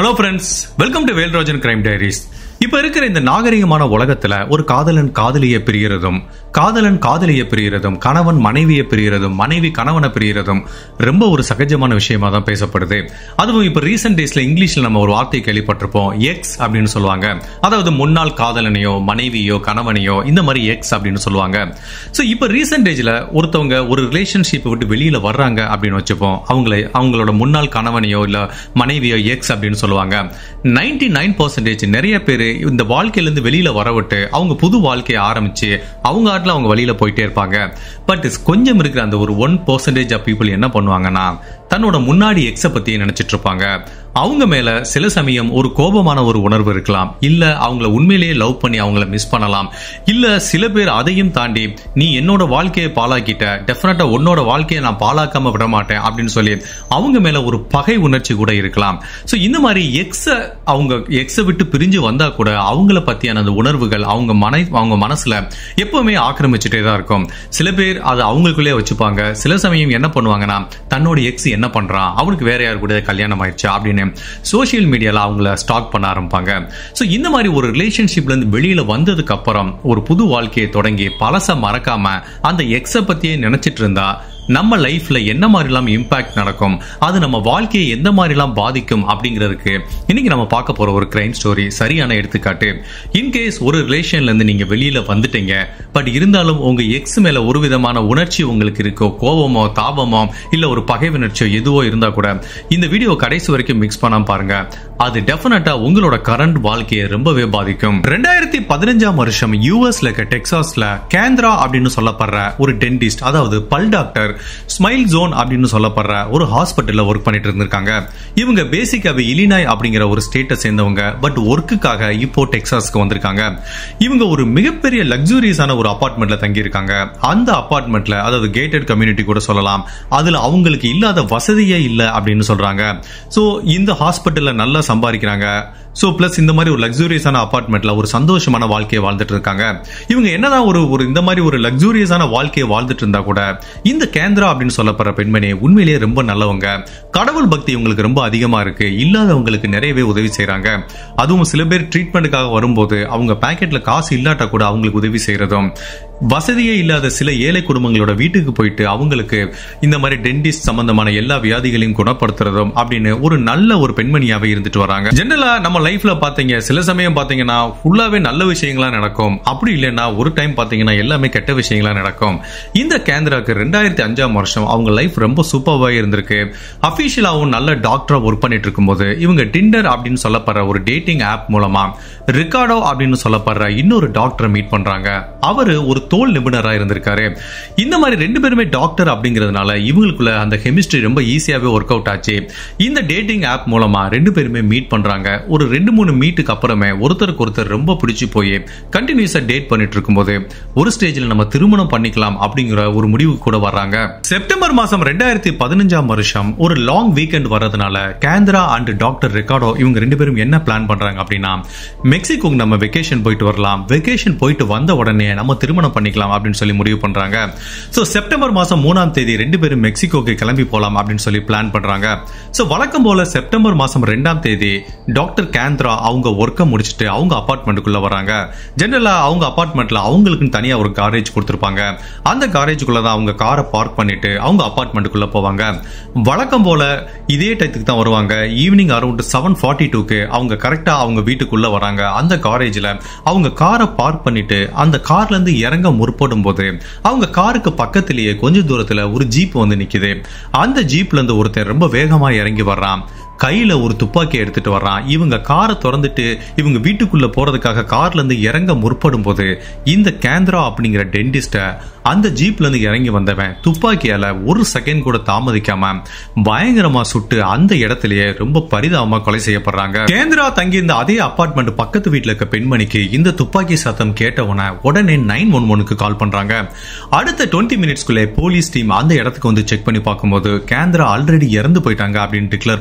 hello friends welcome to Velrajan crime diaries இப்ப இருக்கிற இந்த நாகரிகமான உலகத்துல ஒரு காதலன் காதலியை பிரியறதும் காதலன் காதலியை பிரியறதும் கணவன் மனைவியை பிரியறதும் மனைவி கணவனை பிரியறதும் ரொம்ப ஒரு சகஜமான விஷயமா தான் பேசப்படுது அதுவும் இப்ப ரீசெண்ட் டேஸ்ல இங்கிலீஷ்ல நம்ம ஒரு வார்த்தை கேள்விப்பட்டிருப்போம் எக்ஸ் அப்படின்னு சொல்லுவாங்க அதாவது முன்னாள் காதலனையோ மனைவியோ கணவனையோ இந்த மாதிரி எக்ஸ் அப்படின்னு சொல்லுவாங்க ஸோ இப்போ ரீசெண்ட் ஏஜ்ல ஒருத்தவங்க ஒரு ரிலேஷன்ஷிப்பை விட்டு வெளியில வர்றாங்க அப்படின்னு வச்சுப்போம் அவங்களை அவங்களோட முன்னாள் கணவனையோ இல்ல மனைவியோ எக்ஸ் அப்படின்னு சொல்லுவாங்க நைன்டி நைன் பர்சன்டேஜ் நிறைய பேர் இந்த வாழ்க்கையில இருந்து வெளியில வரவிட்டு அவங்க புது வாழ்க்கையை ஆரம்பிச்சு அவங்க ஆட்டில் அவங்க வழியில போயிட்டே இருப்பாங்க பட் கொஞ்சம் இருக்கிற அந்த ஒரு ஒன் பர்சன்டேஜ் ஆஃப் பீப்புள் என்ன பண்ணுவாங்கன்னா தன்னோட முன்னாடி எக்ஸை பத்தியே நினைச்சிட்டு இருப்பாங்க அவங்க மேல சில சமயம் ஒரு கோபமான ஒரு உணர்வு இருக்கலாம் இல்ல அவங்கள உண்மையிலேயே லவ் பண்ணி அவங்கள மிஸ் பண்ணலாம் இல்ல சில பேர் அதையும் தாண்டி நீ என்னோட வாழ்க்கையை பாழாக்கிட்ட டெஃபினட்டா உன்னோட வாழ்க்கையை நான் பாழாக்காம விட மாட்டேன் அப்படின்னு சொல்லி அவங்க மேல ஒரு பகை உணர்ச்சி கூட இருக்கலாம் ஸோ இந்த மாதிரி எக்ஸ அவங்க எக்ஸை விட்டு பிரிஞ்சு வந்தா கூட அவங்கள பத்தியான அந்த உணர்வுகள் அவங்க மனை அவங்க மனசுல எப்பவுமே ஆக்கிரமிச்சுட்டே தான் இருக்கும் சில பேர் அதை அவங்களுக்குள்ளே வச்சுப்பாங்க சில சமயம் என்ன பண்ணுவாங்கன்னா தன்னோட எக்ஸ் என்ன பண்றான் அவனுக்கு வேற யாரு கூட கல்யாணம் ஆயிடுச்சா அப்படின்னு சோஷியல் மீடியால அவங்கள ஸ்டாக் பண்ண ஆரம்பிப்பாங்க ஸோ இந்த மாதிரி ஒரு ரிலேஷன்ஷிப்ல இருந்து வெளியில வந்ததுக்கு அப்புறம் ஒரு புது வாழ்க்கையை தொடங்கி பழச மறக்காம அந்த எக்ஸை பத்தியே நினைச்சிட்டு இருந்தா நம்ம லைஃப்ல என்ன மாதிரிலாம் இம்பாக்ட் நடக்கும் அது நம்ம வாழ்க்கையை எந்த மாதிரிலாம் பாதிக்கும் அப்படிங்கிறதுக்கு இன்னைக்கு நம்ம பார்க்க போற ஒரு கிரைம் ஸ்டோரி சரியான எடுத்துக்காட்டு இன்கேஸ் ஒரு ரிலேஷன்ல இருந்து நீங்க வெளியில வந்துட்டீங்க பட் இருந்தாலும் உங்க எக்ஸ் மேல ஒரு விதமான உணர்ச்சி உங்களுக்கு இருக்கோ கோபமோ தாபமோ இல்ல ஒரு பகை உணர்ச்சியோ எதுவோ இருந்தா கூட இந்த வீடியோ கடைசி வரைக்கும் மிக்ஸ் பண்ணாம பாருங்க அது டெஃபினட்டா உங்களோட கரண்ட் வாழ்க்கையை ரொம்பவே பாதிக்கும் ரெண்டாயிரத்தி பதினஞ்சாம் வருஷம் யூஎஸ்ல இருக்க டெக்சாஸ்ல கேந்திரா அப்படின்னு சொல்லப்படுற ஒரு டென்டிஸ்ட் அதாவது பல் டாக்டர் ஸ்மைல் ஜோன் அப்படின்னு சொல்லப்படுற ஒரு ஹாஸ்பிட்டல்ல ஒர்க் பண்ணிட்டு இருந்திருக்காங்க இவங்க பேசிக்காவே இலினாய் அப்படிங்கிற ஒரு ஸ்டேட்டை சேர்ந்தவங்க பட் ஒர்க்குக்காக இப்போ டெக்சாஸ்க்கு வந்திருக்காங்க இவங்க ஒரு மிகப்பெரிய லக்ஸூரியஸான ஒரு அபார்ட்மெண்ட்ல தங்கி இருக்காங்க அந்த அபார்ட்மெண்ட்ல அதாவது கேட்டட் கம்யூனிட்டி கூட சொல்லலாம் அதுல அவங்களுக்கு இல்லாத வசதியே இல்லை அப்படின்னு சொல்றாங்க ஸோ இந்த ஹாஸ்பிட்டல்ல நல்லா சம்பாதிக்கிறாங்க ஸோ பிளஸ் இந்த மாதிரி ஒரு லக்ஸூரியஸான அபார்ட்மெண்ட்ல ஒரு சந்தோஷமான வாழ்க்கையை வாழ்ந்துட்டு இருக்காங்க இவங்க என்னதான் ஒரு ஒரு இந்த மாதிரி ஒரு லக்ஸூரியஸான வாழ்க்கையை வாழ்ந்துட்டு இருந்தா கூட இந்த கேந்திரா அப்படின்னு சொல்லப்படுற பெண்மணி உண்மையிலேயே ரொம்ப நல்லவங்க கடவுள் பக்தி இவங்களுக்கு ரொம்ப அதிகமா இருக்கு இல்லாதவங்களுக்கு நிறையவே உதவி செய்யறாங்க அதுவும் சில பேர் ட்ரீட்மெண்ட்டுக்காக வரும்போது அவங்க பாக்கெட்ல காசு இல்லாட்டா கூட அவங்களுக்கு உதவி செய்யறதும் வசதியே இல்லாத சில ஏழை குடும்பங்களோட வீட்டுக்கு போயிட்டு அவங்களுக்கு இந்த மாதிரி டென்டிஸ்ட் சம்பந்தமான எல்லா வியாதிகளையும் குணப்படுத்துறதும் அப்படின்னு ஒரு நல்ல ஒரு பெண்மணியாவே இருந்துட்டு வராங்க ஜெனரலா நம்ம லைஃப்ல பாத்தீங்க சில சமயம் பாத்தீங்கன்னா ஃபுல்லாவே நல்ல விஷயங்களா நடக்கும் அப்படி இல்லைன்னா ஒரு டைம் பாத்தீங்கன்னா எல்லாமே கெட்ட விஷயங்களா நடக்கும் இந்த கேந்திராக்கு ரெண்டாயிரத்தி அஞ்சாம் வருஷம் அவங்க லைஃப் ரொம்ப சூப்பர்வா இருந்திருக்கு அபிஷியலாவும் நல்ல டாக்டரா ஒர்க் பண்ணிட்டு இருக்கும்போது இவங்க டிண்டர் அப்படின்னு சொல்லப்படுற ஒரு டேட்டிங் ஆப் மூலமா ரிகார்டோ அப்படின்னு சொல்லப்படுற இன்னொரு டாக்டரை மீட் பண்றாங்க அவரு ஒரு தோல் நிபுணரா இருந்திருக்காரு இந்த மாதிரி ரெண்டு பேருமே டாக்டர் அப்படிங்கிறதுனால இவங்களுக்குள்ள அந்த கெமிஸ்ட்ரி ரொம்ப ஈஸியாவே ஒர்க் அவுட் ஆச்சு இந்த டேட்டிங் ஆப் மூலமா ரெண்டு பேருமே மீட் பண்றாங்க ஒரு ரெண்டு மூணு மீட்டுக்கு அப்புறமே ஒருத்தருக்கு ஒருத்தர் ரொம்ப பிடிச்சு போய் கண்டினியூஸா டேட் பண்ணிட்டு இருக்கும்போது ஒரு ஸ்டேஜ்ல நம்ம திருமணம் பண்ணிக்கலாம் அப்படிங்கிற ஒரு முடிவுக்கு கூட வர்றாங்க செப்டம்பர் மாசம் ரெண்டாயிரத்தி பதினஞ்சாம் வருஷம் ஒரு லாங் வீக்கெண்ட் வர்றதுனால கேந்திரா அண்ட் டாக்டர் ரெக்கார்டோ இவங்க ரெண்டு பேரும் என்ன பிளான் பண்றாங்க அப்படின்னா மெக்சிகோக்கு நம்ம வெக்கேஷன் போயிட்டு வரலாம் வெக்கேஷன் போயிட்டு வந்த உடனே நம்ம திருமணம் பண்ணிக்கலாம் அப்படின்னு சொல்லி முடிவு பண்றாங்க ஸோ செப்டம்பர் மாசம் மூணாம் தேதி ரெண்டு பேரும் மெக்சிகோக்கு கிளம்பி போலாம் அப்படின்னு சொல்லி பிளான் பண்றாங்க ஸோ வழக்கம் போல செப்டம்பர் மாசம் ரெண்டாம் தேதி டாக்டர் கேந்திரா அவங்க ஒர்க்கை முடிச்சுட்டு அவங்க அபார்ட்மெண்ட்டுக்குள்ள வராங்க ஜென்ரலா அவங்க அபார்ட்மெண்ட்ல அவங்களுக்குன்னு தனியா ஒரு காரேஜ் கொடுத்துருப்பாங்க அந்த காரேஜுக்குள்ள தான் அவங்க காரை பார்க் பண்ணிட்டு அவங்க அபார்ட்மெண்ட்டுக்குள்ள போவாங்க வழக்கம் போல இதே டயத்துக்கு தான் வருவாங்க ஈவினிங் அரௌண்ட் செவன் ஃபார்ட்டி டூக்கு அவங்க கரெக்டா அவங்க வீட்டுக்குள்ள வராங்க அந்த காரேஜ்ல அவங்க காரை பார்க் பண்ணிட்டு அந்த கார்ல இருந்து இறங்க முற்படும் போது அவங்க காருக்கு பக்கத்திலேயே கொஞ்ச தூரத்துல ஒரு ஜீப் வந்து நிக்குது அந்த ஜீப்ல இருந்து ஒருத்தர் ரொம்ப வேகமா இறங்கி வர்றான் கையில ஒரு துப்பாக்கி எடுத்துட்டு வர்றான் இவங்க காரை திறந்துட்டு இவங்க வீட்டுக்குள்ள போறதுக்காக கார்ல இருந்து இறங்க முற்படும் போது இந்த கேந்திரா அப்படிங்கிற டென்டிஸ்ட அந்த ஜீப்ல இருந்து இறங்கி வந்தவன் துப்பாக்கியால ஒரு செகண்ட் கூட தாமதிக்காம பயங்கரமா சுட்டு அந்த இடத்திலேயே ரொம்ப பரிதாபமா கொலை செய்யப்படுறாங்க கேந்திரா தங்கியிருந்த அதே அபார்ட்மெண்ட் பக்கத்து வீட்டுல இருக்க பெண்மணிக்கு இந்த துப்பாக்கி சத்தம் கேட்டவன உடனே நைன் ஒன் ஒனுக்கு கால் பண்றாங்க அடுத்த டுவெண்ட்டி மினிட்ஸ்க்குள்ளே போலீஸ் டீம் அந்த இடத்துக்கு வந்து செக் பண்ணி பார்க்கும்போது கேந்திரா ஆல்ரெடி இறந்து போயிட்டாங்க அப்படின்னு டிக்ளேர் பண்றாங்க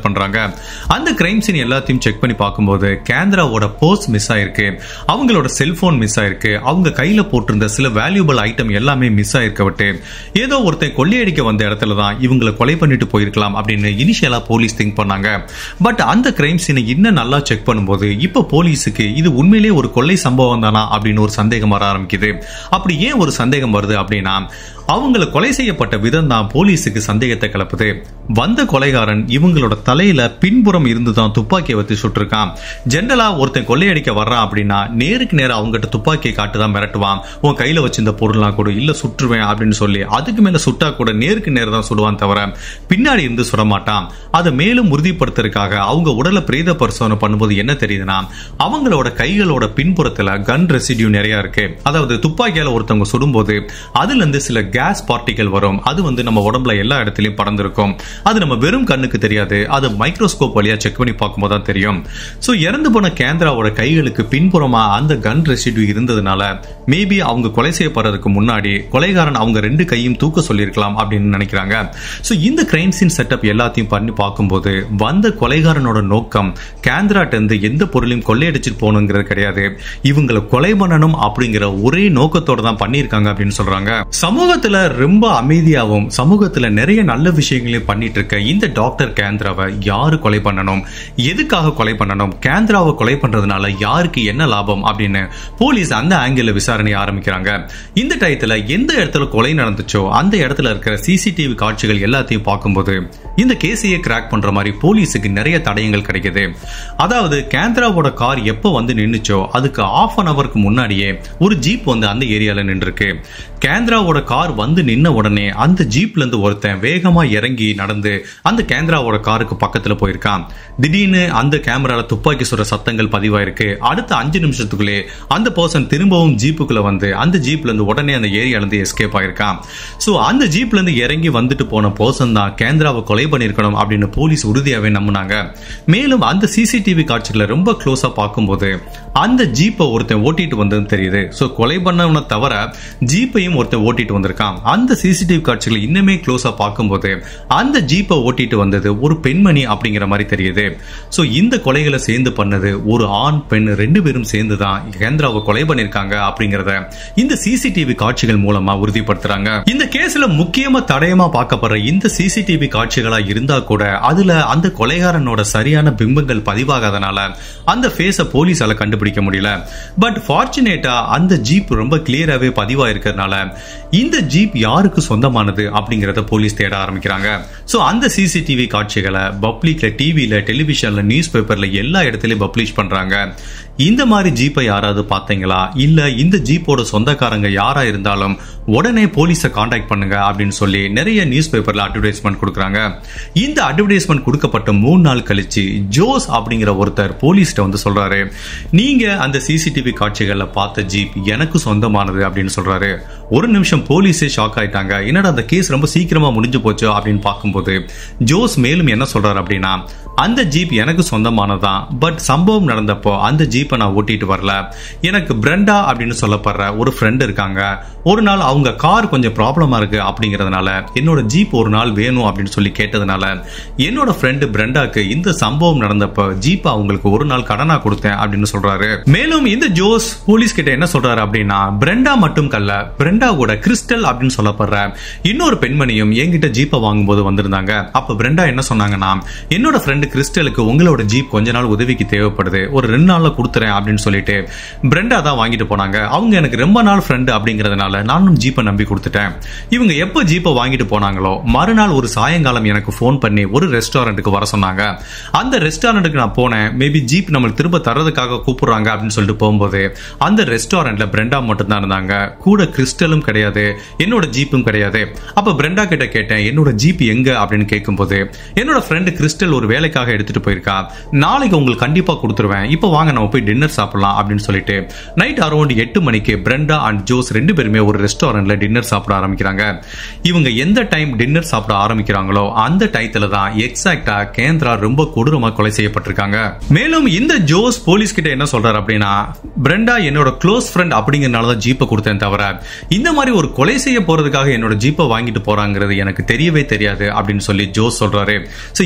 அந்த கிரைம் சீன் எல்லாத்தையும் செக் பண்ணி பார்க்கும்போது கேந்திராவோட போர்ஸ் மிஸ் ஆயிருக்கு அவங்களோட செல்போன் மிஸ் ஆயிருக்கு அவங்க கையில போட்டிருந்த சில வேல்யூபிள் ஐட்டம் எல்லாமே மிஸ் ஆயிருக்க விட்டு ஏதோ ஒருத்தன் கொள்ளையடிக்க வந்த இடத்துல தான் இவங்களை கொலை பண்ணிட்டு போயிருக்கலாம் அப்படின்னு இனிஷியலா போலீஸ் திங்க் பண்ணாங்க பட் அந்த கிரைம் சீனை இன்னும் நல்லா செக் பண்ணும்போது இப்ப போலீஸுக்கு இது உண்மையிலேயே ஒரு கொள்ளை சம்பவம் தானா அப்படின்னு ஒரு சந்தேகம் வர ஆரம்பிக்குது அப்படி ஏன் ஒரு சந்தேகம் வருது அப்படின்னா அவங்கள கொலை செய்யப்பட்ட விதம் தான் போலீஸுக்கு சந்தேகத்தை கிளப்புது வந்த கொலைகாரன் இவங்களோட தலையில பின்புறம் இருந்து தான் துப்பாக்கியை வச்சு சுட்டிருக்கான் ஜென்ரலா ஒருத்தன் கொள்ளையடிக்க வர்றான் அப்படின்னா நேருக்கு நேரம் அவங்ககிட்ட துப்பாக்கியை காட்டு தான் மிரட்டுவான் உன் கையில வச்சிருந்த பொருள்லாம் கூட இல்ல சுற்றுவேன் அப்படின்னு சொல்லி அதுக்கு மேல சுட்டா கூட நேருக்கு நேரம் தான் சுடுவான் தவிர பின்னாடி இருந்து சுட மாட்டான் அதை மேலும் உறுதிப்படுத்துறதுக்காக அவங்க உடலை பிரேத பரிசோதனை பண்ணும்போது என்ன தெரியுதுன்னா அவங்களோட கைகளோட பின்புறத்துல கன் ரெசிடியூ நிறைய இருக்கு அதாவது துப்பாக்கியால ஒருத்தவங்க சுடும்போது அதுல இருந்து சில கேஸ் பார்ட்டிகள் வரும் அது வந்து நம்ம உடம்புல எல்லா இடத்துலயும் பறந்திருக்கும் அது நம்ம வெறும் கண்ணுக்கு தெரியாது அது மைக்ரோஸ்கோப் வழியா செக் பண்ணி பார்க்கும்போது தான் தெரியும் சோ இறந்து போன கேந்திராவோட கைகளுக்கு பின்புறமா அந்த கன் ரெசிடியூ இருந்ததுனால மேபி அவங்க கொலை செய்யப்படுறதுக்கு முன்னாடி கொலைகாரன் அவங்க ரெண்டு கையும் தூக்க சொல்லியிருக்கலாம் அப்படின்னு நினைக்கிறாங்க சோ இந்த கிரைம் சீன் செட்டப் எல்லாத்தையும் பண்ணி பார்க்கும்போது வந்த கொலைகாரனோட நோக்கம் கேந்திராட்ட இருந்து எந்த பொருளையும் கொள்ளையடிச்சிட்டு போகணுங்கிறது கிடையாது இவங்களை கொலை பண்ணணும் அப்படிங்கிற ஒரே நோக்கத்தோட தான் பண்ணியிருக்காங்க அப்படின்னு சொல்றாங்க சமூகத்துல ரொம்ப அமைதியாகவும் சமூகத்துல நிறைய நல்ல விஷயங்களையும் பண்ணிட்டு இருக்க இந்த டாக்டர் கேந்திராவை யாரு கொலை பண்ணணும் எதுக்காக கொலை பண்ணணும் கேந்திராவை கொலை பண்றதுனால யாருக்கு என்ன லாபம் அப்படின்னு போலீஸ் அந்த ஆங்கிள் விசாரணை ஆரம்பிக்கிறாங்க இந்த டயத்துல எந்த இடத்துல கொலை நடந்துச்சோ அந்த இடத்துல இருக்கிற சிசிடிவி காட்சிகள் எல்லாத்தையும் பார்க்கும்போது இந்த கேஸையே கிராக் பண்ற மாதிரி போலீஸுக்கு நிறைய தடயங்கள் கிடைக்குது அதாவது கேந்திராவோட கார் எப்போ வந்து நின்னுச்சோ அதுக்கு ஆஃப் அன் அவருக்கு முன்னாடியே ஒரு ஜீப் வந்து அந்த ஏரியால நின்றுருக்கு கேந்திராவோட கார் வந்து நின்ன உடனே அந்த ஜீப்ல இருந்து ஒருத்தன் வேகமா இறங்கி நடந்து அந்த கேந்திராவோட காருக்கு பக்கத்துல போயிருக்கான் திடீர்னு அந்த கேமரால துப்பாக்கி சுடுற சத்தங்கள் பதிவாயிருக்கு அடுத்த அஞ்சு நிமிஷத்துக்குள்ளே அந்த பர்சன் திரும்பவும் ஜீப்புக்குள்ள வந்து அந்த ஜீப்ல இருந்து உடனே அந்த ஏரியால இருந்து எஸ்கேப் ஆயிருக்கான் சோ அந்த ஜீப்ல இருந்து இறங்கி வந்துட்டு போன பர்சன் தான் கேந்திராவை கொலை பண்ணிருக்கணும் அப்படின்னு போலீஸ் உறுதியாவே நம்பினாங்க மேலும் அந்த சிசிடிவி காட்சிகளை ரொம்ப க்ளோஸா பார்க்கும்போது அந்த ஜீப்பை ஒருத்தன் ஓட்டிட்டு வந்ததுன்னு தெரியுது சோ கொலை பண்ணவனை தவிர ஜீப்பையும் ஒருத்தன் ஓட்டிட்டு வந்திருக்கான் அந்த சிசிடிவி காட்சிகளை இன்னுமே க்ளோஸா பார்க்கும்போது அந்த ஜீப்பை ஓட்டிட்டு வந்தது ஒரு பெண்மணி அப்படிங்கிற மாதிரி தெரியுது சோ இந்த கொலைகளை சேர்ந்து பண்ணது ஒரு ஆண் பெண் ரெண்டு பேரும் சேர்ந்து தான் கேந்திராவை கொலை பண்ணிருக்காங்க அப்படிங்கறத இந்த சிசிடிவி காட்சிகள் மூலமா உறுதிப்படுத்துறாங்க இந்த கேஸ்ல முக்கியமா தடயமா பார்க்கப்படுற இந்த சிசிடிவி காட்சிகளா இருந்தா கூட அதுல அந்த கொலைகாரனோட சரியான பிம்பங்கள் பதிவாகாதனால அந்த ஃபேஸ போலீஸால கண்டுபிடிக்க முடியல பட் ஃபார்ச்சுனேட்டா அந்த ஜீப் ரொம்ப கிளியராவே பதிவா இருக்கிறதுனால இந்த ஜீப் யாருக்கு சொந்தமானது அப்படிங்கறத போலீஸ் தேட ஆரம்பிக்கிறாங்க சோ அந்த சிசிடிவி காட்சிகளை பப்ளிக்ல டிவில டெலிவிஷன்ல நியூஸ் பேப்பர்ல எல்லா இடத்துலயும் பப்ளிஷ் பண்றாங்க இந்த மாதிரி ஜீப்பை யாராவது பார்த்தீங்களா இல்ல இந்த ஜீப்போட சொந்தக்காரங்க யாரா இருந்தாலும் உடனே போலீஸை காண்டாக்ட் பண்ணுங்க அப்படின்னு சொல்லி நிறைய நியூஸ் பேப்பர்ல அட்வர்டைஸ்மெண்ட் கொடுக்குறாங்க இந்த அட்வர்டைஸ்மெண்ட் கொடுக்கப்பட்ட மூணு நாள் கழிச்சு ஜோஸ் அப்படிங்கிற ஒருத்தர் போலீஸ்ட வந்து சொல்றாரு நீங்க அந்த சிசிடிவி காட்சிகள்ல பார்த்த ஜீப் எனக்கு சொந்தமானது அப்படின்னு சொல்றாரு ஒரு நிமிஷம் போலீஸே ஷாக் ஆயிட்டாங்க என்னடா அந்த கேஸ் ரொம்ப சீக்கிரமா முடிஞ்சு போச்சு அப்படின்னு பார்க்கும்போது ஜோஸ் மேலும் என்ன சொல்றாரு அப்படின்னா அந்த ஜீப் எனக்கு சொந்தமானதான் பட் சம்பவம் நடந்தப்போ அந்த ஜீப்பை நான் ஓட்டிட்டு வரல எனக்கு பிரெண்டா அப்படின்னு சொல்லப்படுற ஒரு ஃப்ரெண்ட் இருக்காங்க ஒரு நாள் அவங்க கார் கொஞ்சம் ப்ராப்ளமா இருக்கு அப்படிங்கறதுனால என்னோட ஜீப் ஒரு நாள் வேணும் அப்படின்னு சொல்லி கேட்டதுனால என்னோட ஃப்ரெண்டு பிரெண்டாக்கு இந்த சம்பவம் நடந்தப்ப ஜீப் அவங்களுக்கு ஒரு நாள் கடனா கொடுத்தேன் அப்படின்னு சொல்றாரு மேலும் இந்த ஜோஸ் போலீஸ் கிட்ட என்ன சொல்றாரு அப்படின்னா பிரெண்டா மட்டும் கல்ல பிரெண்டா கூட கிறிஸ்டல் அப்படின்னு சொல்லப்படுற இன்னொரு பெண்மணியும் என்கிட்ட ஜீப்பை வாங்கும்போது வந்திருந்தாங்க அப்ப பிரெண்டா என்ன சொன்னாங்கன்னா என்னோட ஃப்ரெண்டு கிறிஸ்டலுக்கு உங்களோட ஜீப் கொஞ்ச நாள் உதவிக்கு தேவைப்படுது ஒரு ரெண்டு நாள்ல கொடுத்துறேன் அப்படின்னு சொல்லிட்டு பிரெண்டா தான் வாங்கிட்டு போனாங்க அவங்க எனக்கு ரொம்ப நாள் ஃப்ரெண்டு அப்படிங்கறதுனால நானும் ஜீப்பை நம்பி கொடுத்துட்டேன் இவங்க எப்போ ஜீப்பை வாங்கிட்டு போனாங்களோ மறுநாள் ஒரு சாயங்காலம் எனக்கு ஃபோன் பண்ணி ஒரு ரெஸ்டாரண்ட்டுக்கு வர சொன்னாங்க அந்த ரெஸ்டாரண்ட்டுக்கு நான் போனேன் மேபி ஜீப் நம்மளுக்கு திரும்ப தரதுக்காக கூப்பிடுறாங்க அப்படின்னு சொல்லிட்டு போகும்போது அந்த ரெஸ்டாரண்ட்ல பிரெண்டா மட்டும் தான் இருந்தாங்க கூட கிறிஸ்டலும் கிடையாது என்னோட ஜீப்பும் கிடையாது அப்ப பிரெண்டா கிட்ட கேட்டேன் என்னோட ஜீப் எங்க அப்படின்னு கேட்கும்போது என்னோட ஃப்ரெண்டு கிறிஸ்டல் ஒரு வேலைக்காக எடுத்துட்டு போயிருக்கா நாளைக்கு உங்களுக்கு கண்டிப்பா கொடுத்துருவேன் இப்போ வாங்க நம்ம போய் டின்னர் சாப்பிடலாம் அப்படின்னு சொல்லிட்டு நைட் அரௌண்ட் எட்டு மணிக்கு பிரெண்டா அண்ட் ஜோஸ் ரெண்டு பேருமே ஒரு ரெஸ்டாரண்ட்ல டின்னர் சாப்பிட ஆரம்பிக்கிறாங்க இவங்க எந்த டைம் டின்னர் சாப்பிட ஆரம்பிக்கிறாங்களோ அந்த டயத்துல தான் எக்ஸாக்டா கேந்திரா ரொம்ப கொடூரமா கொலை செய்யப்பட்டிருக்காங்க மேலும் இந்த ஜோஸ் போலீஸ் கிட்ட என்ன சொல்றாரு அப்படின்னா பிரெண்டா என்னோட க்ளோஸ் ஃப்ரெண்ட் அப்படிங்கறனால தான் ஜீப்பை கொடுத்தேன் தவிர இந்த மாதிரி ஒரு கொலை செய்ய போறதுக்காக என்னோட ஜீப்பை வாங்கிட்டு போறாங்கிறது எனக்கு தெரியவே தெரியாது அப்படின்னு சொல்லி ஜோஸ் சொல்றாரு சோ இவர் சொன்ன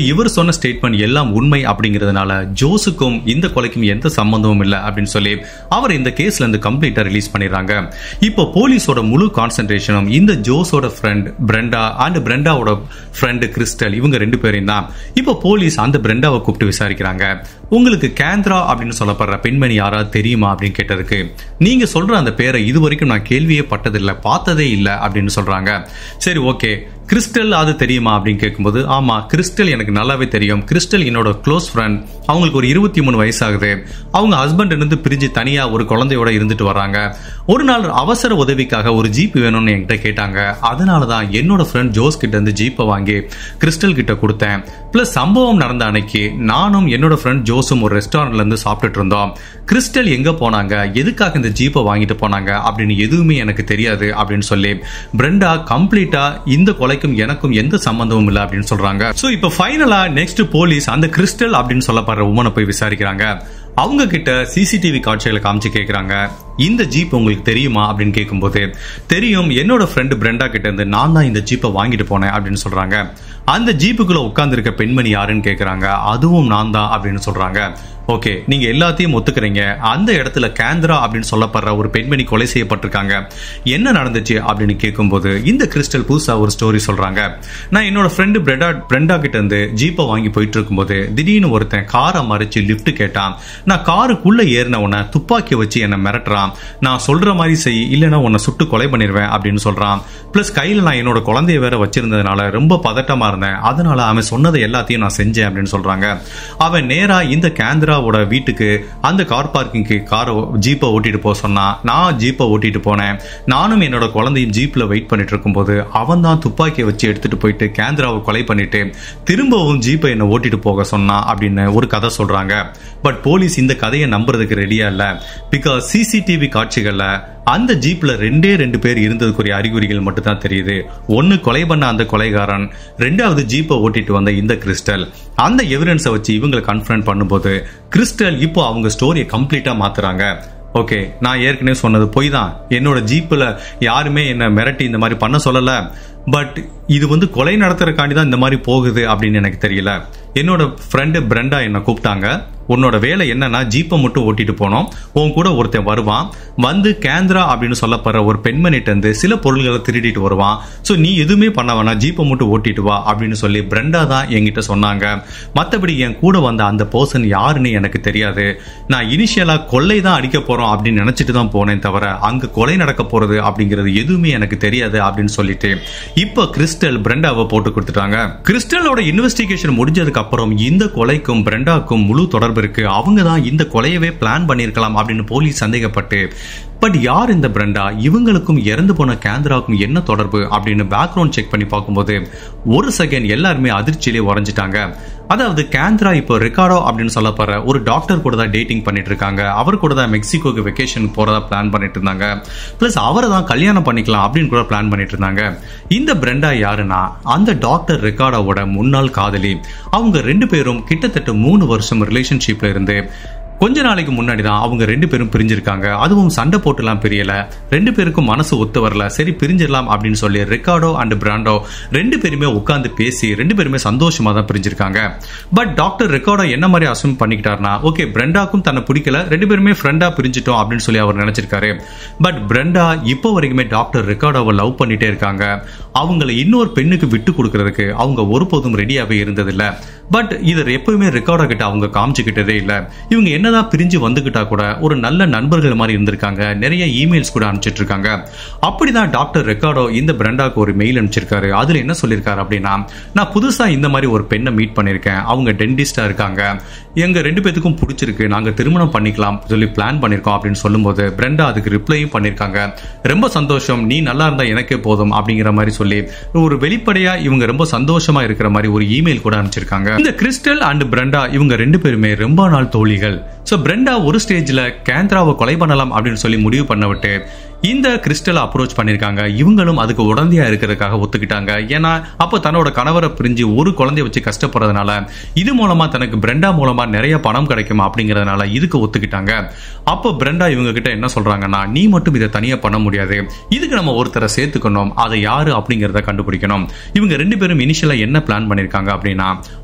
சொன்ன ஸ்டேட்மெண்ட் எல்லாம் உண்மை அப்படிங்கிறதுனால ஜோஸுக்கும் இந்த கொலைக்கும் எந்த சம்பந்தமும் இல்லை அப்படின்னு சொல்லி அவர் இந்த கேஸ்ல இருந்து கம்ப்ளீட்டா ரிலீஸ் பண்ணிடுறாங்க இப்போ போலீஸோட முழு கான்சென்ட்ரேஷனும் இந்த ஜோஸோட ஃப்ரெண்ட் பிரெண்டா அண்ட் பிரெண்டாவோட ஃப்ரெண்டு கிறிஸ்டல் இவங்க ரெண்டு பேரையும் தான் இப்போ போலீஸ் அந்த பிரெண்டாவை கூப்பிட்டு விசாரிக்கிறாங்க உங்களுக்கு கேந்திரா அப்படின்னு சொல்லப்படுற பெண்மணி யாராவது தெரியுமா அப்படின்னு கேட்டதுக்கு நீங்க சொல்ற அந்த பேரை இது வரைக்கும் நான் கேள்வியே பட்டதில்லை பார்த்ததே இல்லை அப்படின்னு சொல்றாங்க சரி ஓகே கிறிஸ்டல் அது தெரியுமா அப்படின்னு கேட்கும்போது ஆமா கிறிஸ்டல் எனக்கு நல்லாவே தெரியும் கிறிஸ்டல் என்னோட க்ளோஸ் ஃப்ரெண்ட் அவங்களுக்கு ஒரு இருபத்தி மூணு வயசாகுது அவங்க ஹஸ்பண்ட் இருந்து பிரிஞ்சு தனியா ஒரு குழந்தையோட இருந்துட்டு வராங்க ஒரு நாள் அவசர உதவிக்காக ஒரு ஜீப் வேணும்னு என்கிட்ட கேட்டாங்க அதனால தான் என்னோட ஃப்ரெண்ட் ஜோஸ் கிட்ட இருந்து ஜீப்பை வாங்கி கிறிஸ்டல் கிட்ட கொடுத்தேன் பிளஸ் சம்பவம் நடந்த அன்னைக்கு நானும் என்னோட ஃப்ரெண்ட் ஜோஸும் ஒரு ரெஸ்டாரண்ட்ல இருந்து சாப்பிட்டுட்டு இருந்தோம் கிறிஸ்டல் எங்க போனாங்க எதுக்காக இந்த ஜீப்பை வாங்கிட்டு போனாங்க அப்படின்னு எதுவுமே எனக்கு தெரியாது அப்படின்னு சொல்லி பிரெண்டா கம்ப்ளீட்டா இந்த கொலைக்கும் எனக்கும் எந்த சம்பந்தமும் இல்லை அப்படின்னு சொல்றாங்க சோ இப்போ ஃபைனலா நெக்ஸ்ட் போலீஸ் அந்த கிறிஸ்டல் அப்படின்னு சொல்லப்படுற உமனை போய் விசாரிக்கிறாங்க அவங்க கிட்ட சிசிடிவி காட்சிகளை காமிச்சு கேக்குறாங்க இந்த ஜீப் உங்களுக்கு தெரியுமா அப்படின்னு கேட்கும்போது தெரியும் என்னோட ஃப்ரெண்டு பிரெண்டா கிட்ட இருந்து நான் தான் இந்த ஜீப்பை வாங்கிட்டு போனேன் அப்படின்னு சொல்றாங்க அந்த ஜீப்புக்குள்ள உட்கார்ந்துருக்க பெண்மணி யாருன்னு கேக்குறாங்க அதுவும் நான் தான் அப்படின்னு சொல்றாங்க ஓகே நீங்க எல்லாத்தையும் ஒத்துக்கிறீங்க அந்த இடத்துல கேந்திரா அப்படின்னு சொல்லப்படுற ஒரு பெண்மணி கொலை செய்யப்பட்டிருக்காங்க என்ன நடந்துச்சு அப்படின்னு கேட்கும்போது இந்த கிறிஸ்டல் புதுசா ஒரு ஸ்டோரி சொல்றாங்க நான் என்னோட ஃப்ரெண்டு பிரெண்டா பிரெண்டா கிட்ட இருந்து ஜீப்பை வாங்கி போயிட்டு இருக்கும்போது திடீர்னு ஒருத்தன் காரை மறைச்சு லிஃப்ட் கேட்டான் நான் காருக்குள்ள ஏறின உடனே துப்பாக்கி வச்சு என்னை மிரட்டுறான் நான் சொல்ற மாதிரி செய் இல்லைன்னா உன்னை சுட்டு கொலை பண்ணிடுவேன் அப்படின்னு சொல்றான் பிளஸ் கையில நான் என்னோட குழந்தைய வேற வச்சிருந்ததுனால ரொம்ப பதட்டமா இருந்தேன் அதனால அவன் சொன்னதை எல்லாத்தையும் நான் செஞ்சேன் அப்படின்னு சொல்றாங்க அவன் நேரா இந்த கேந்திரா அம்மாவோட வீட்டுக்கு அந்த கார் பார்க்கிங்க்கு காரை ஜீப்பை ஓட்டிட்டு போக சொன்னான் நான் ஜீப்பை ஓட்டிட்டு போனேன் நானும் என்னோட குழந்தையும் ஜீப்ல வெயிட் பண்ணிட்டு இருக்கும்போது அவன் தான் துப்பாக்கியை வச்சு எடுத்துட்டு போயிட்டு கேந்திராவை கொலை பண்ணிட்டு திரும்பவும் ஜீப்பை என்னை ஓட்டிட்டு போக சொன்னான் அப்படின்னு ஒரு கதை சொல்றாங்க பட் போலீஸ் இந்த கதையை நம்புறதுக்கு ரெடியா இல்ல பிகாஸ் சிசிடிவி காட்சிகள்ல அந்த ஜீப்ல ரெண்டே ரெண்டு பேர் இருந்ததுக்குரிய அறிகுறிகள் மட்டும் தான் தெரியுது ஒன்னு கொலை பண்ண அந்த கொலைகாரன் ரெண்டாவது ஜீப்பை ஓட்டிட்டு வந்த இந்த கிறிஸ்டல் அந்த எவிடன்ஸை வச்சு இவங்களை கன்ஃபரன்ட் பண்ணும்போது கிறிஸ்டல் இப்போ அவங்க ஸ்டோரியை கம்ப்ளீட்டா மாத்துறாங்க ஓகே நான் ஏற்கனவே சொன்னது பொய் தான் என்னோட ஜீப்ல யாருமே என்ன மிரட்டி இந்த மாதிரி பண்ண சொல்லல பட் இது வந்து கொலை நடத்துறதுக்காண்டி தான் இந்த மாதிரி போகுது அப்படின்னு எனக்கு தெரியல என்னோட ஃப்ரெண்டு பிரெண்டா என்னை கூப்பிட்டாங்க உன்னோட வேலை என்னன்னா ஜீப்பை மட்டும் ஓட்டிட்டு போனோம் உன் கூட ஒருத்தன் வருவான் வந்து கேந்திரா அப்படின்னு சொல்லப்படுற ஒரு பெண்மணிட்ட இருந்து சில பொருள்களை திருடிட்டு வருவான் ஸோ நீ எதுவுமே பண்ண வேணாம் ஜீப்பை மட்டும் ஓட்டிட்டு வா அப்படின்னு சொல்லி பிரெண்டா தான் என்கிட்ட சொன்னாங்க மற்றபடி என் கூட வந்த அந்த பர்சன் யாருன்னு எனக்கு தெரியாது நான் இனிஷியலா கொள்ளை தான் அடிக்க போறோம் அப்படின்னு நினைச்சிட்டு தான் போனேன் தவிர அங்க கொலை நடக்க போறது அப்படிங்கிறது எதுவுமே எனக்கு தெரியாது அப்படின்னு சொல்லிட்டு இப்போ கிறிஸ்டல் பிரெண்டாவை போட்டு கொடுத்துட்டாங்க கிறிஸ்டலோட இன்வெஸ்டிகேஷன் முடிஞ்சதுக்கு அப்புறம் இந்த கொலைக்கும் பிரெண்டாக்கும் முழு தொடர்பு இருக்கு அவங்க தான் இந்த கொலையவே பிளான் பண்ணியிருக்கலாம் அப்படின்னு போலீஸ் சந்தேகப்பட்டு பட் யார் இந்த பிரெண்டா இவங்களுக்கும் இறந்து போன கேந்திராவுக்கும் என்ன தொடர்பு அப்படின்னு பேக்ரவுண்ட் செக் பண்ணி பார்க்கும்போது ஒரு செகண்ட் எல்லாருமே அதிர்ச்சியிலே உறைஞ்சிட்டாங்க அதாவது கேந்திரா இப்போ ரிகார்டோ அப்படின்னு சொல்லப்படுற ஒரு டாக்டர் கூட தான் டேட்டிங் பண்ணிட்டு இருக்காங்க அவர் கூட தான் மெக்சிகோக்கு வெக்கேஷன் போறதா பிளான் பண்ணிட்டு இருந்தாங்க பிளஸ் அவரை தான் கல்யாணம் பண்ணிக்கலாம் அப்படின்னு கூட பிளான் பண்ணிட்டு இருந்தாங்க இந்த பிரெண்டா யாருன்னா அந்த டாக்டர் ரிகார்டோவோட முன்னாள் காதலி அவங்க ரெண்டு பேரும் கிட்டத்தட்ட மூணு வருஷம் ரிலேஷன்ஷிப்ல இருந்து கொஞ்ச நாளைக்கு முன்னாடி தான் அவங்க ரெண்டு பேரும் பிரிஞ்சிருக்காங்க அதுவும் சண்டை போட்டுலாம் பிரியல ரெண்டு பேருக்கும் மனசு ஒத்து வரல சரி பிரிஞ்சிடலாம் அப்படின்னு சொல்லி ரிகார்டோ அண்ட் பிராண்டோ ரெண்டு பேருமே உட்காந்து பேசி ரெண்டு பேருமே சந்தோஷமா தான் பிரிஞ்சிருக்காங்க பட் டாக்டர் ரிகார்டோ என்ன மாதிரி அசூம் பண்ணிக்கிட்டாருன்னா ஓகே பிரெண்டாக்கும் தன்னை பிடிக்கல ரெண்டு பேருமே ஃப்ரெண்டா பிரிஞ்சிட்டோம் அப்படின்னு சொல்லி அவர் நினைச்சிருக்காரு பட் பிரெண்டா இப்போ வரைக்குமே டாக்டர் ரிகார்டோவை லவ் பண்ணிட்டே இருக்காங்க அவங்களை இன்னொரு பெண்ணுக்கு விட்டு கொடுக்கறதுக்கு அவங்க ஒருபோதும் ரெடியாவே இருந்ததில்ல பட் இதை எப்பவுமே ரெக்கார்டா கிட்ட அவங்க காமிச்சுக்கிட்டதே இல்ல இவங்க என்னதான் பிரிஞ்சு வந்துகிட்டா கூட ஒரு நல்ல நண்பர்கள் மாதிரி இருந்திருக்காங்க நிறைய இமெயில்ஸ் கூட அனுப்பிச்சிட்டு இருக்காங்க அப்படிதான் டாக்டர் ரெக்கார்டோ இந்த பிரெண்டாக்கு ஒரு மெயில் அனுப்பிச்சிருக்காரு அதுல என்ன சொல்லியிருக்காரு அப்படின்னா நான் புதுசா இந்த மாதிரி ஒரு பெண்ணை மீட் பண்ணிருக்கேன் அவங்க டென்டிஸ்டா இருக்காங்க எங்க ரெண்டு பேத்துக்கும் பிடிச்சிருக்கு நாங்க திருமணம் பண்ணிக்கலாம் சொல்லி பிளான் பண்ணிருக்கோம் அப்படின்னு சொல்லும்போது பிரெண்டா அதுக்கு ரிப்ளையும் பண்ணிருக்காங்க ரொம்ப சந்தோஷம் நீ நல்லா இருந்தா எனக்கே போதும் அப்படிங்கிற மாதிரி சொல்லி ஒரு வெளிப்படையா இவங்க ரொம்ப சந்தோஷமா இருக்கிற மாதிரி ஒரு இமெயில் கூட அனுப்பிச்சிருக்காங்க இந்த கிறிஸ்டல் அண்ட் பிரெண்டா இவங்க ரெண்டு பேருமே ரொம்ப நாள் தோழிகள் சோ பிரெண்டா ஒரு ஸ்டேஜ்ல கேந்திராவை கொலை பண்ணலாம் அப்படின்னு சொல்லி முடிவு பண்ண விட்டு இந்த கிறிஸ்டலை அப்ரோச் பண்ணிருக்காங்க இவங்களும் அதுக்கு உடந்தையா இருக்கிறதுக்காக ஒத்துக்கிட்டாங்க ஏன்னா அப்போ தன்னோட கணவரை பிரிஞ்சு ஒரு குழந்தைய வச்சு கஷ்டப்படுறதுனால இது மூலமா தனக்கு பிரெண்டா மூலமா நிறைய பணம் கிடைக்கும் அப்படிங்கறதுனால இதுக்கு ஒத்துக்கிட்டாங்க அப்போ பிரெண்டா இவங்க கிட்ட என்ன சொல்றாங்கன்னா நீ மட்டும் இதை தனியா பண்ண முடியாது இதுக்கு நம்ம ஒருத்தரை சேர்த்துக்கணும் அதை யாரு அப்படிங்கறத கண்டுபிடிக்கணும் இவங்க ரெண்டு பேரும் இனிஷியலா என்ன பிளான் பண்ணிருக்காங்க அப்படின்னா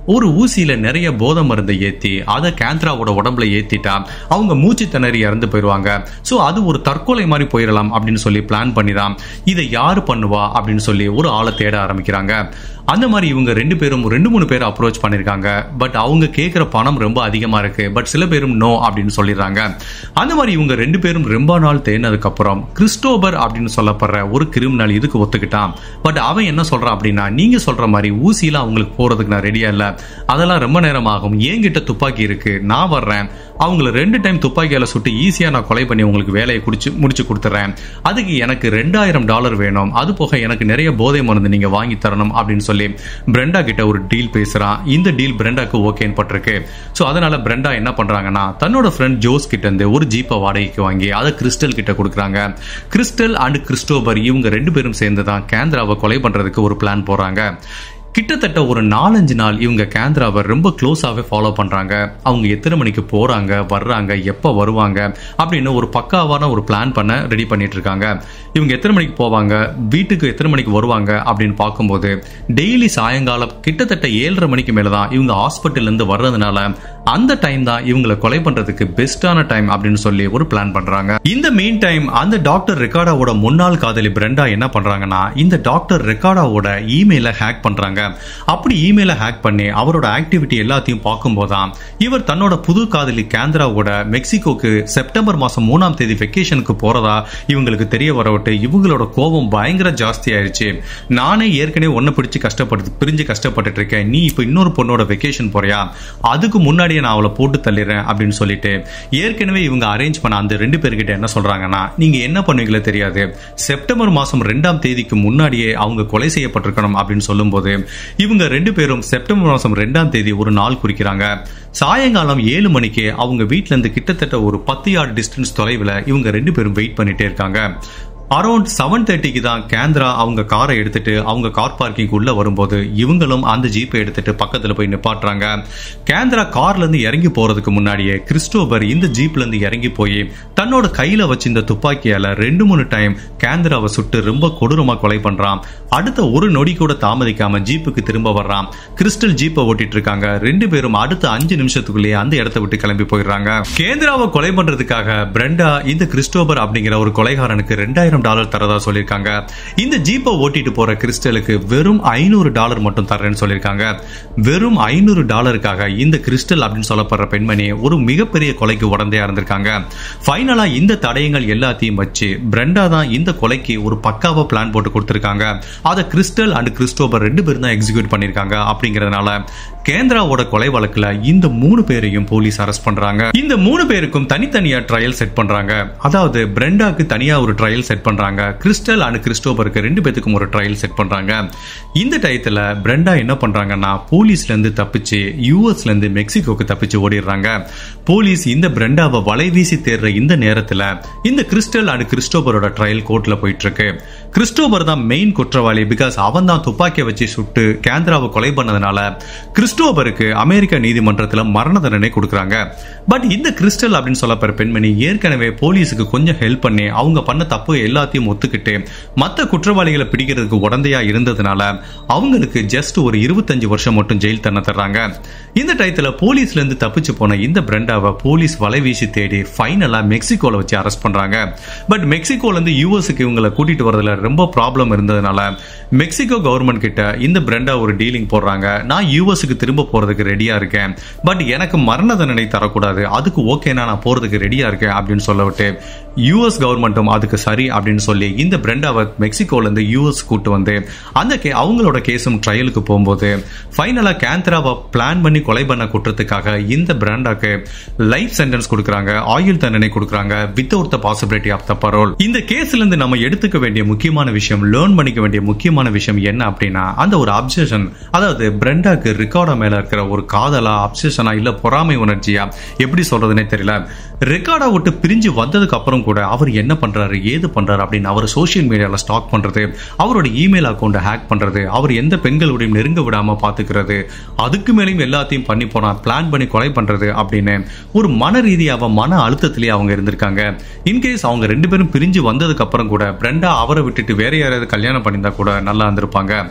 ஒரு ஊசியில நிறைய போதை மருந்தை ஏத்தி அதை கேந்திராவோட உடம்புல ஏத்திட்டா அவங்க மூச்சு திணறி இறந்து போயிடுவாங்க ஸோ அது ஒரு தற்கொலை மாதிரி போயிடலாம் அப்படின்னு சொல்லி பிளான் பண்ணி தான் இதை யாரு பண்ணுவா அப்படின்னு சொல்லி ஒரு ஆளை தேட ஆரம்பிக்கிறாங்க அந்த மாதிரி இவங்க ரெண்டு பேரும் ரெண்டு மூணு பேர் அப்ரோச் பண்ணிருக்காங்க பட் அவங்க கேட்குற பணம் ரொம்ப அதிகமா இருக்கு பட் சில பேரும் நோ அப்படின்னு சொல்லிடுறாங்க அந்த மாதிரி இவங்க ரெண்டு பேரும் ரொம்ப நாள் தேடினதுக்கு அப்புறம் கிறிஸ்டோபர் அப்படின்னு சொல்லப்படுற ஒரு கிரிமினல் இதுக்கு ஒத்துக்கிட்டான் பட் அவன் என்ன சொல்றான் அப்படின்னா நீங்க சொல்ற மாதிரி ஊசியில அவங்களுக்கு போறதுக்கு நான் ரெடியா இல்ல அதெல்லாம் ரொம்ப நேரம் ஆகும் என்கிட்ட துப்பாக்கி இருக்கு நான் வர்றேன் அவங்கள ரெண்டு டைம் துப்பாக்கியால சுட்டு ஈஸியா நான் கொலை பண்ணி உங்களுக்கு வேலையை குடிச்சு முடிச்சு கொடுத்துறேன் அதுக்கு எனக்கு ரெண்டாயிரம் டாலர் வேணும் அது போக எனக்கு நிறைய போதை மருந்து நீங்க வாங்கி தரணும் அப்படின்னு சொல்லி பிரெண்டா கிட்ட ஒரு டீல் பேசுறான் இந்த டீல் பிரெண்டாக்கு ஓகேன்னு பட்டிருக்கு ஸோ அதனால பிரெண்டா என்ன பண்றாங்கன்னா தன்னோட ஃப்ரெண்ட் ஜோஸ் கிட்ட இருந்து ஒரு ஜீப்பை வாடகைக்கு வாங்கி அதை கிறிஸ்டல் கிட்ட கொடுக்குறாங்க கிறிஸ்டல் அண்ட் கிறிஸ்டோபர் இவங்க ரெண்டு பேரும் சேர்ந்து தான் கேந்திராவை கொலை பண்றதுக்கு ஒரு பிளான் போறாங்க கிட்டத்தட்ட ஒரு நாலஞ்சு நாள் இவங்க கேந்திராவை ரொம்ப க்ளோஸாகவே ஃபாலோ பண்ணுறாங்க அவங்க எத்தனை மணிக்கு போகிறாங்க வர்றாங்க எப்போ வருவாங்க அப்படின்னு ஒரு பக்காவான ஒரு பிளான் பண்ண ரெடி பண்ணிட்டு இருக்காங்க இவங்க எத்தனை மணிக்கு போவாங்க வீட்டுக்கு எத்தனை மணிக்கு வருவாங்க அப்படின்னு பார்க்கும்போது டெய்லி சாயங்காலம் கிட்டத்தட்ட ஏழரை மணிக்கு மேலே தான் இவங்க ஹாஸ்பிட்டல்லேருந்து வர்றதுனால அந்த டைம் தான் இவங்களை கொலை பண்ணுறதுக்கு பெஸ்ட்டான டைம் அப்படின்னு சொல்லி ஒரு பிளான் பண்ணுறாங்க இந்த மெயின் டைம் அந்த டாக்டர் ரெக்கார்டாவோட முன்னாள் காதலி பிரெண்டா என்ன பண்ணுறாங்கன்னா இந்த டாக்டர் ரெக்கார்டாவோட இமெயிலை ஹேக் பண்ணுறாங்க அப்படி இமெயிலை ஹேக் பண்ணி அவரோட ஆக்டிவிட்டி எல்லாத்தையும் பார்க்கும்போது தான் இவர் தன்னோட புது காதலி கேந்திராவோட மெக்சிகோக்கு செப்டம்பர் மாசம் மூணாம் தேதி வெக்கேஷனுக்கு போறதா இவங்களுக்கு தெரிய வரவிட்டு இவங்களோட கோபம் பயங்கர ஜாஸ்தி ஆயிருச்சு நானே ஏற்கனவே ஒன்ன பிடிச்சு கஷ்டப்பட்டு பிரிஞ்சு கஷ்டப்பட்டுட்டு இருக்கேன் நீ இப்போ இன்னொரு பொண்ணோட வெக்கேஷன் போறியா அதுக்கு முன்னாடியே நான் அவளை போட்டு தள்ளிடுறேன் அப்படின்னு சொல்லிட்டு ஏற்கனவே இவங்க அரேஞ்ச் பண்ண அந்த ரெண்டு பேர்கிட்ட என்ன சொல்றாங்கன்னா நீங்க என்ன பண்ணுவீங்களோ தெரியாது செப்டம்பர் மாசம் ரெண்டாம் தேதிக்கு முன்னாடியே அவங்க கொலை செய்யப்பட்டிருக்கணும் அப்படின்னு சொல்லும்போது இவங்க ரெண்டு பேரும் செப்டம்பர் மாசம் ரெண்டாம் தேதி ஒரு நாள் குறிக்கிறாங்க சாயங்காலம் ஏழு மணிக்கு அவங்க வீட்ல இருந்து கிட்டத்தட்ட ஒரு பத்து யார்டு டிஸ்டன்ஸ் தொலைவில் இவங்க ரெண்டு பேரும் வெயிட் பண்ணிட்டே இருக்காங்க அரௌண்ட் செவன் தேர்ட்டிக்கு தான் கேந்திரா அவங்க காரை எடுத்துட்டு அவங்க கார் பார்க்கிங் உள்ள வரும்போது இவங்களும் அந்த ஜீப்பை எடுத்துட்டு பக்கத்துல போய் நிப்பாட்டுறாங்க கேந்திரா கார்ல இருந்து இறங்கி போறதுக்கு முன்னாடியே கிறிஸ்டோபர் இந்த ஜீப்ல இருந்து இறங்கி போய் தன்னோட கையில வச்சு இந்த துப்பாக்கியால ரெண்டு மூணு டைம் கேந்திராவை சுட்டு ரொம்ப கொடூரமா கொலை பண்றான் அடுத்த ஒரு நொடி கூட தாமதிக்காம ஜீப்புக்கு திரும்ப வர்றான் கிறிஸ்டல் ஜீப்பை ஓட்டிட்டு இருக்காங்க ரெண்டு பேரும் அடுத்த அஞ்சு நிமிஷத்துக்குள்ளேயே அந்த இடத்த விட்டு கிளம்பி போயிடுறாங்க கேந்திராவை கொலை பண்றதுக்காக பிரெண்டா இந்த கிறிஸ்டோபர் அப்படிங்கிற ஒரு கொலைகாரனுக்கு ரெண்டாயிரம் டாலர் தரதா சொல்லியிருக்காங்க இந்த ஜீப்பை ஓட்டிட்டு போற கிறிஸ்டலுக்கு வெறும் ஐநூறு டாலர் மட்டும் தரேன்னு சொல்லியிருக்காங்க வெறும் ஐநூறு டாலருக்காக இந்த கிறிஸ்டல் அப்படின்னு சொல்லப்படுற பெண்மணி ஒரு மிகப்பெரிய கொலைக்கு உடந்தையா இருந்திருக்காங்க ஃபைனலா இந்த தடயங்கள் எல்லாத்தையும் வச்சு பிரெண்டா தான் இந்த கொலைக்கு ஒரு பக்காவா பிளான் போட்டு கொடுத்திருக்காங்க அதை கிறிஸ்டல் அண்ட் கிறிஸ்டோபர் ரெண்டு பேரும் தான் எக்ஸிக்யூட் பண்ணிருக்காங்க அப்படிங்கறதுனால கேந்திராவோட கொலை வழக்குல இந்த மூணு பேரையும் போலீஸ் அரெஸ்ட் பண்றாங்க இந்த மூணு பேருக்கும் தனித்தனியா ட்ரையல் செட் பண்றாங்க அதாவது பிரெண்டாக்கு தனியா ஒரு ட்ரையல் செட் பண்றாங்க கிறிஸ்டல் அண்ட் கிறிஸ்டோபருக்கு ரெண்டு பேத்துக்கும் ஒரு ட்ரையல் செட் பண்றாங்க இந்த டயத்துல பிரெண்டா என்ன பண்றாங்கன்னா போலீஸ்ல இருந்து தப்பிச்சு யூஎஸ்ல இருந்து மெக்சிகோக்கு தப்பிச்சு ஓடிடுறாங்க போலீஸ் இந்த பிரெண்டாவை வலை வீசி தேடுற இந்த நேரத்துல இந்த கிறிஸ்டல் அண்ட் கிறிஸ்டோபரோட ட்ரையல் கோர்ட்ல போயிட்டு இருக்கு கிறிஸ்டோபர் தான் மெயின் குற்றவாளி பிகாஸ் அவன் தான் துப்பாக்கியை வச்சு சுட்டு கேந்திராவை கொலை பண்ணதுனால கிறிஸ்டோபருக்கு அமெரிக்க நீதிமன்றத்துல மரண தண்டனை கொடுக்குறாங்க பட் இந்த கிறிஸ்டல் அப்படின்னு சொல்லப்படுற பெண்மணி ஏற்கனவே போலீஸுக்கு கொஞ்சம் ஹெல்ப் பண்ணி அவங்க பண்ண தப்பு எல்லாத்தையும் ஒத்துக்கிட்டு மற்ற குற்றவாளிகளை பிடிக்கிறதுக்கு உடந்தையா இருந்ததுனால அவங்களுக்கு ஜஸ்ட் ஒரு இருபத்தஞ்சு வருஷம் மட்டும் ஜெயில் தண்டனை தர்றாங்க இந்த டயத்துல போலீஸ்ல இருந்து தப்பிச்சு போன இந்த பிரெண்டாவை போலீஸ் வலை வீசி தேடி ஃபைனலா மெக்சிகோல வச்சு அரெஸ்ட் பண்றாங்க பட் மெக்சிகோல இருந்து யூஎஸ்க்கு இவங்களை கூட்டிட்டு வரதுல ரொம்ப ப்ராப்ளம் இருந்ததுனால மெக்சிகோ கவர்மெண்ட் கிட்ட இந்த பிரெண்டா ஒரு டீலிங் போடுறாங்க நான் யூஎஸ்க்கு திரும்ப போறதுக்கு ரெடியா இருக்கேன் பட் எனக்கு மரண தண்டனை தரக்கூடாது அதுக்கு ஓகேனா நான் போறதுக்கு ரெடியா இருக்கேன் அப்படின்னு சொல்ல விட்டு யூஎஸ் கவர்மெண்ட்டும் அதுக்கு சரி அப்படின்னு சொல்லி இந்த பிரெண்டாவை மெக்சிகோல இருந்து யூஎஸ் கூட்டு வந்து அந்த கே அவங்களோட கேஸும் ட்ரையலுக்கு போகும்போது ஃபைனலா கேந்தராவை பிளான் பண்ணி கொலை பண்ண குற்றத்துக்காக இந்த பிராண்டாக்கு லைஃப் சென்டென்ஸ் கொடுக்குறாங்க ஆயுள் தண்டனை கொடுக்குறாங்க without the possibility of the parole இந்த கேஸ்ல இருந்து நம்ம எடுத்துக்க வேண்டிய முக்கியமான விஷயம் லேர்ன் பண்ணிக்க வேண்டிய முக்கியமான விஷயம் என்ன அப்படின்னா அந்த ஒரு அப்சஷன் அதாவது பிரெண்டாக்கு ரிகார்டா மேல இருக்கிற ஒரு காதலா அப்சஷனா இல்ல பொறாமை உணர்ச்சியா எப்படி சொல்றதுனே தெரியல ரெக்கார்டா விட்டு பிரிஞ்சு வந்ததுக்கு அப்புறம் கூட அவர் என்ன பண்றாரு ஏது பண்றாரு அப்படின்னு அவர் சோஷியல் மீடியால ஸ்டாக் பண்றது அவரோட இமெயில் அக்கௌண்ட் ஹேக் பண்றது அவர் எந்த பெண்களுடையும் நெருங்க விடாம பாத்துக்கிறது அதுக்கு மேலேயும் எல்லாத்தையும் பண்ணி போனா பிளான் பண்ணி கொலை பண்றது அப்படின்னு ஒரு மன ரீதியாக மன அழுத்தத்திலேயே அவங்க இருந்திருக்காங்க இன்கேஸ் அவங்க ரெண்டு பேரும் பிரிஞ்சு வந்ததுக்கு அப்புறம் கூட பிரெண்டா அவரை விட்டுட்டு வேற யாராவது கல்யாணம் பண்ணியிருந்தா கூட நல்லா இருந்திருப்பாங்க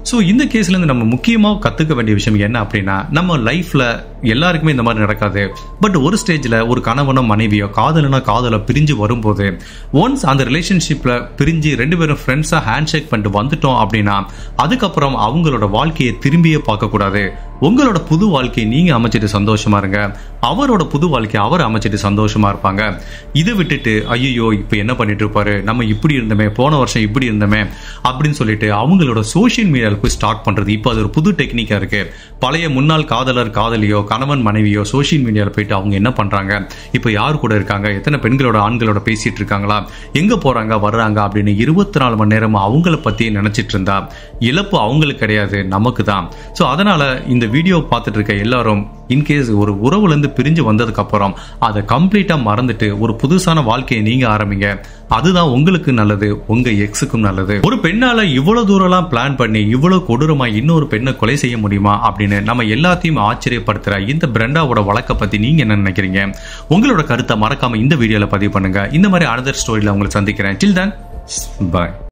ஸோ இந்த கேஸ்ல இருந்து நம்ம முக்கியமாக கத்துக்க வேண்டிய விஷயம் என்ன அப்படின்னா நம்ம லைஃப்ல எல்லாருக்குமே இந்த மாதிரி நடக்காது பட் ஒரு ஸ்டேஜ்ல ஒரு கணவனோ மனைவியோ காதலனோ காதலோ பிரிஞ்சு வரும்போது ஒன்ஸ் அந்த ரிலேஷன்ஷிப்ல பிரிஞ்சு ரெண்டு பேரும் ஃப்ரெண்ட்ஸா ஹேண்ட் ஷேக் பண்ணிட்டு வந்துட்டோம் அப்படின்னா அதுக்கப்புறம் அவங்களோட வாழ்க்கையை திரும்பியே பார்க்க கூடாது உங்களோட புது வாழ்க்கையை நீங்க அமைச்சிட்டு சந்தோஷமா இருங்க அவரோட புது வாழ்க்கையை அவர் அமைச்சிட்டு சந்தோஷமா இருப்பாங்க இதை விட்டுட்டு ஐயோ இப்போ என்ன பண்ணிட்டு இருப்பாரு நம்ம இப்படி இருந்தோமே போன வருஷம் இப்படி இருந்தோமே அப்படின்னு சொல்லிட்டு அவங்களோட சோஷியல் மீடியாவில் போய் ஸ்டார்ட் பண்றது இப்போ அது ஒரு புது டெக்னிக்கா இருக்கு பழைய முன்னாள் காதலர் காதலியோ கணவன் மனைவியோ சோஷியல் மீடியாவில் போயிட்டு அவங்க என்ன பண்றாங்க இப்போ யார் கூட இருக்காங்க எத்தனை பெண்களோட ஆண்களோட பேசிட்டு இருக்காங்களா எங்க போறாங்க வர்றாங்க அப்படின்னு இருபத்தி நாலு மணி நேரம் அவங்கள பத்தி நினைச்சிட்டு இருந்தா இழப்பு அவங்களுக்கு கிடையாது நமக்கு தான் ஸோ அதனால இந்த வீடியோ பார்த்துட்டு இருக்க எல்லாரும் இன்கேஸ் ஒரு உறவுல இருந்து பிரிஞ்சு வந்ததுக்கு அப்புறம் அதை கம்ப்ளீட்டா மறந்துட்டு ஒரு புதுசான வாழ்க்கையை நீங்க ஆரம்பிங்க அதுதான் உங்களுக்கு நல்லது உங்க எக்ஸுக்கும் நல்லது ஒரு பெண்ணால இவ்வளவு தூரம்லாம் பிளான் பண்ணி இவ்வளவு கொடூரமா இன்னொரு பெண்ணை கொலை செய்ய முடியுமா அப்படின்னு நம்ம எல்லாத்தையும் ஆச்சரியப்படுத்துற இந்த பிரண்டாவோட வழக்க பத்தி நீங்க என்ன நினைக்கிறீங்க உங்களோட கருத்தை மறக்காம இந்த வீடியோல பதிவு பண்ணுங்க இந்த மாதிரி அனதர் ஸ்டோரியில உங்களை சந்திக்கிறேன் டில் தன் பாய்